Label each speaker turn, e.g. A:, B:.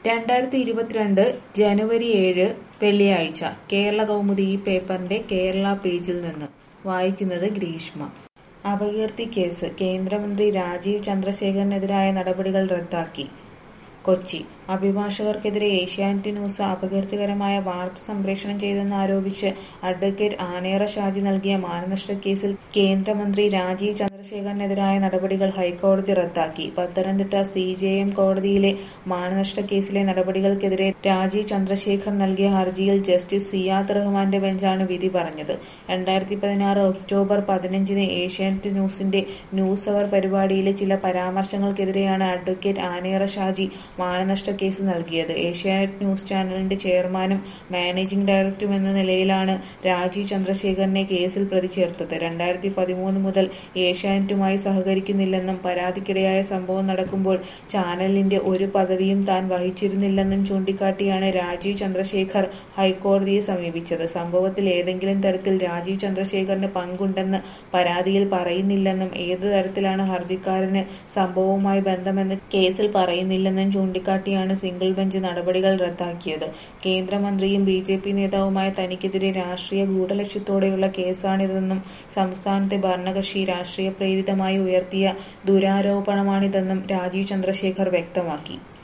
A: രണ്ടായിരത്തി ഇരുപത്തിരണ്ട് ജനുവരി ഏഴ് വെള്ളിയാഴ്ച കേരള കൗമുദി ഈ പേപ്പറിന്റെ കേരള പേജിൽ നിന്ന് വായിക്കുന്നത് ഗ്രീഷ്മ അപകീർത്തി കേസ് കേന്ദ്രമന്ത്രി രാജീവ് ചന്ദ്രശേഖരനെതിരായ നടപടികൾ റദ്ദാക്കി കൊച്ചി അഭിഭാഷകർക്കെതിരെ ഏഷ്യാനെറ്റ് ന്യൂസ് അപകീർത്തികരമായ വാർത്ത സംപ്രേഷണം ചെയ്തെന്നാരോപിച്ച് അഡ്വക്കേറ്റ് ആനേറ ഷാജി നൽകിയ മാനനഷ്ട കേസിൽ കേന്ദ്രമന്ത്രി രാജീവ് ചന്ദ്രശേഖരനെതിരായ നടപടികൾ ഹൈക്കോടതി റദ്ദാക്കി പത്തനംതിട്ട സി ജെ എം കോടതിയിലെ മാനനഷ്ട കേസിലെ നടപടികൾക്കെതിരെ രാജീവ് ചന്ദ്രശേഖർ നൽകിയ ഹർജിയിൽ ജസ്റ്റിസ് സിയാദ് റഹ്മാന്റെ ബെഞ്ചാണ് വിധി പറഞ്ഞത് രണ്ടായിരത്തി പതിനാറ് ഒക്ടോബർ പതിനഞ്ചിന് ഏഷ്യാനെറ്റ് ന്യൂസിന്റെ ന്യൂസ് അവർ പരിപാടിയിലെ ചില പരാമർശങ്ങൾക്കെതിരെയാണ് അഡ്വക്കേറ്റ് ആനേറ ഷാജി മാനനഷ്ട കേസ് നൽകിയത് ഏഷ്യാനെറ്റ് ന്യൂസ് ചാനലിന്റെ ചെയർമാനും മാനേജിംഗ് ഡയറക്ടറും എന്ന നിലയിലാണ് രാജീവ് ചന്ദ്രശേഖരനെ കേസിൽ പ്രതി ചേർത്തത് രണ്ടായിരത്തി പതിമൂന്ന് മുതൽ ഏഷ്യാനെറ്റുമായി സഹകരിക്കുന്നില്ലെന്നും പരാതിക്കിടയായ സംഭവം നടക്കുമ്പോൾ ചാനലിന്റെ ഒരു പദവിയും താൻ വഹിച്ചിരുന്നില്ലെന്നും ചൂണ്ടിക്കാട്ടിയാണ് രാജീവ് ചന്ദ്രശേഖർ ഹൈക്കോടതിയെ സമീപിച്ചത് സംഭവത്തിൽ ഏതെങ്കിലും തരത്തിൽ രാജീവ് ചന്ദ്രശേഖറിന് പങ്കുണ്ടെന്ന് പരാതിയിൽ പറയുന്നില്ലെന്നും ഏതു തരത്തിലാണ് ഹർജിക്കാരന് സംഭവവുമായി ബന്ധമെന്ന് കേസിൽ പറയുന്നില്ലെന്നും ചൂണ്ടിക്കാട്ടിയാണ് സിംഗിൾ ബെഞ്ച് നടപടികൾ റദ്ദാക്കിയത് കേന്ദ്രമന്ത്രിയും ബി ജെ പി നേതാവുമായ തനിക്കെതിരെ രാഷ്ട്രീയ ഗൂഢലക്ഷ്യത്തോടെയുള്ള കേസാണിതെന്നും സംസ്ഥാനത്തെ ഭരണകക്ഷി രാഷ്ട്രീയ പ്രേരിതമായി ഉയർത്തിയ ദുരാരോപണമാണിതെന്നും രാജീവ് ചന്ദ്രശേഖർ വ്യക്തമാക്കി